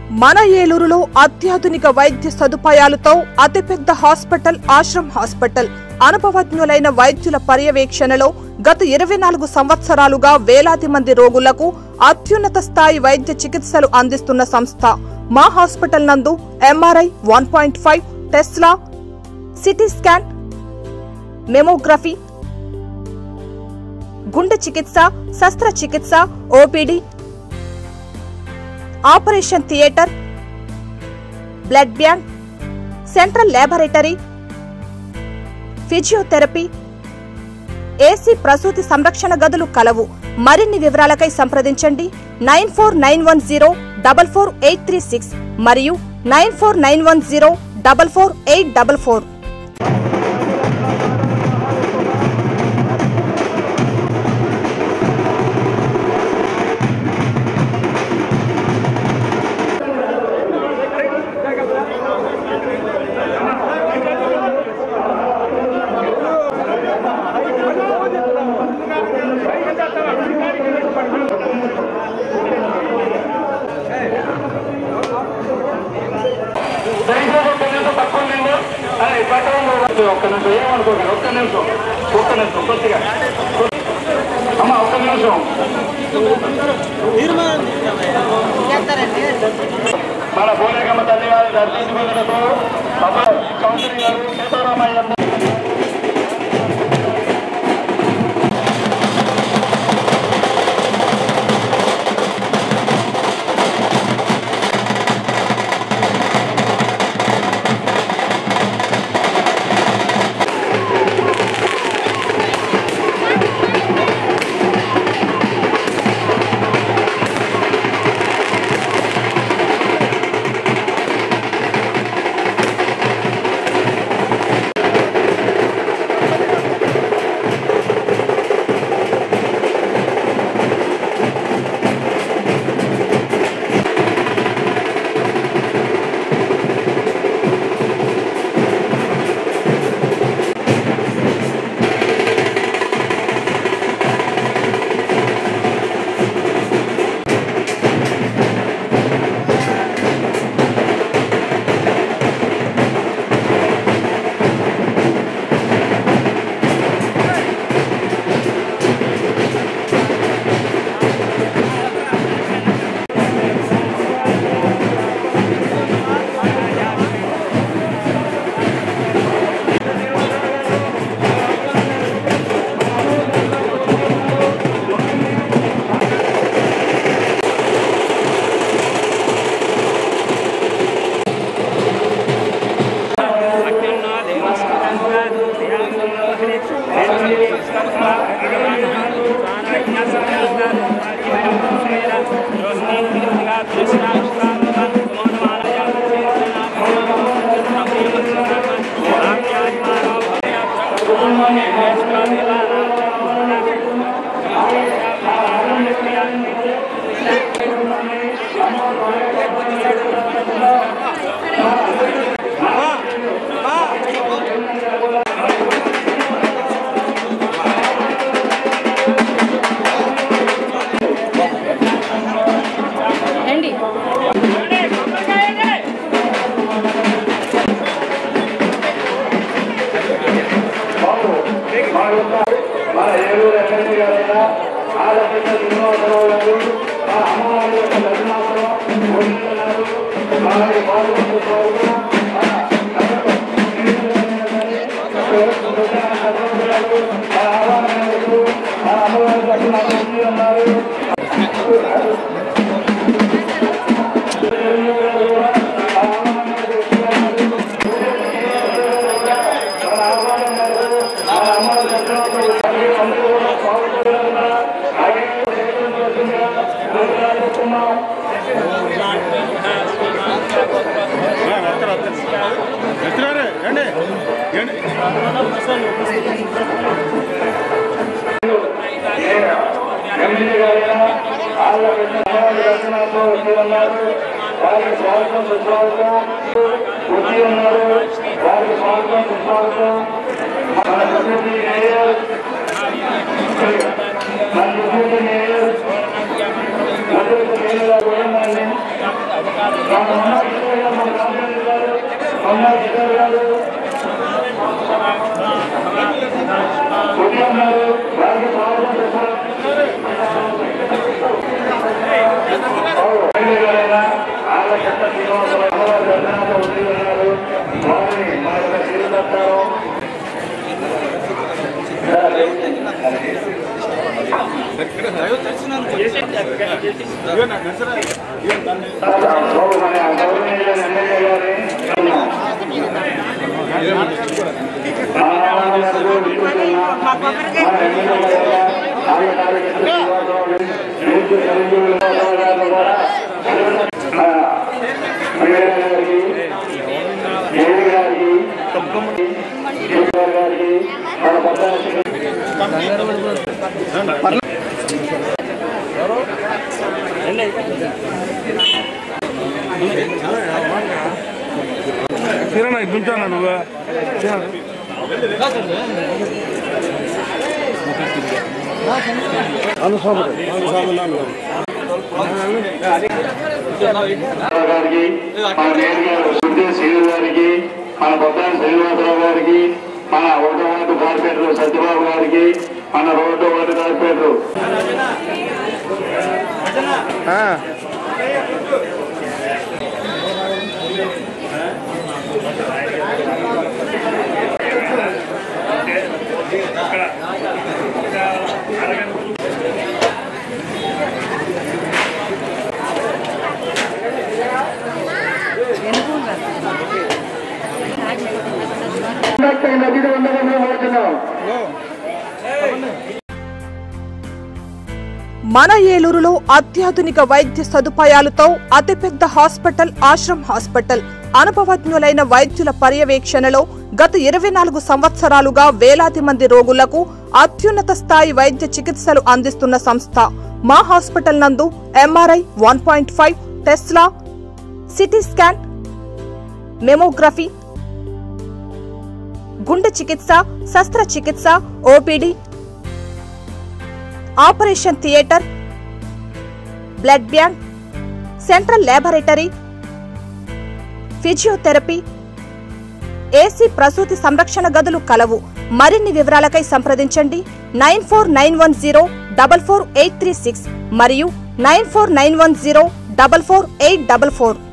మన ఏలూరులో అత్యాధునిక వైద్య సదుపాయాలతో అతిపెద్ద హాస్పిటల్ ఆశ్రమ్ హాస్పిటల్ అనుభవజ్ఞులైన వైద్యుల పర్యవేక్షణలో గత ఇరవై నాలుగు సంవత్సరాలుగా వేలాది మంది రోగులకు అత్యున్నత స్థాయి వైద్య చికిత్సలు అందిస్తున్న సంస్థ మా హాస్పిటల్ నందు MRI one point five tesla CT scan mammography గుండె చికిత్స శస్త్రచికిత్స OPD operation theatre blood bank central laboratory physiotherapy AC ప్రసూతి సంరక్షణ గదులు కలవు మరిన్ని వివరాలకై సంప్రదించండి nine four nine one zero double four eight three six మరియు nine four nine one zero double four eight double four దయచేసి ఒక్క నిమిషం తక్కువ నిండు అదే పట్టణంలో ఒక్క నిమిషం ఏమనుకోకండి ఒక్క నిమిషం ఒక్క నిమిషం కొద్దిగా అమ్మ ఒక్క నిమిషం మన భూలేకమ్మ తల్లి గారి దర్శించుకున్నతో సభ కౌన్సిలింగ్ గారు సీతారామయ్య రండి బాబు మా యొక్క మన ఏలూరు ఎమ్మెల్యే గారైనా ఆడపిల్ల శ్రీనివాసరావు గారు మా అమ్మవారి యొక్క దర్శనాసనం పొందుతున్నారు అలాగే పాల్గొంటున్నారు అమ్మవారి దర్శనాలు ఉన్నారు ఎమ్మెల్యే గారైనా వాళ్ళ అమ్మవారి దర్శనాలు వచ్చి ఉన్నారు వారికి స్వాగతం సుస్వాగతం వచ్చి ఉన్నారు వారికి స్వాగతం సుస్వాగతం మన డిప్యూటీ మేయర్ మన డిప్యూటీ మేయర్ డిప్యూటీ మేయర్ గారు కూడా మనల్ని ఎమ్మెల్యే గారైన ఆళ్ళ చెత్త శ్రీనివాసరావు అమ్మవారి దర్శనాలు వచ్చి ఉన్నారు వారిని మా యొక్క శ్రీదత్తారం గౌరవనీయ గౌరవనీయులైన ఎమ్మెల్యే గారిని కిరణ్ ఇద్దుంటాను నువ్వు గారికి మన మేయర్ గారు సుద్దే శ్రీను గారికి మన బొత్తాని శ్రీనివాసరావు గారికి మన ఒకటో వార్డు కార్పొరేటర్ సత్యబాబు గారికి మన రెండో వార్డు కార్పొరేటర్ నదిలో ఉండగానే కోరుతున్నాం మన ఏలూరులో అత్యాధునిక వైద్య సదుపాయాలతో అతిపెద్ద హాస్పిటల్ ఆశ్రమ్ హాస్పిటల్ అనుభవజ్ఞులైన వైద్యుల పర్యవేక్షణలో గత ఇరవై నాలుగు సంవత్సరాలుగా వేలాది మంది రోగులకు అత్యున్నత స్థాయి వైద్య చికిత్సలు అందిస్తున్న సంస్థ మా హాస్పిటల్ నందు MRI one point five tesla CT scan mammography గుండె చికిత్స శస్త్రచికిత్స OPD operation theatre blood bank central laboratory physiotherapy AC ప్రసూతి సంరక్షణ గదులు కలవు మరిన్ని వివరాలకై సంప్రదించండి nine four nine one zero double four eight three six మరియు nine four nine one zero double four eight double four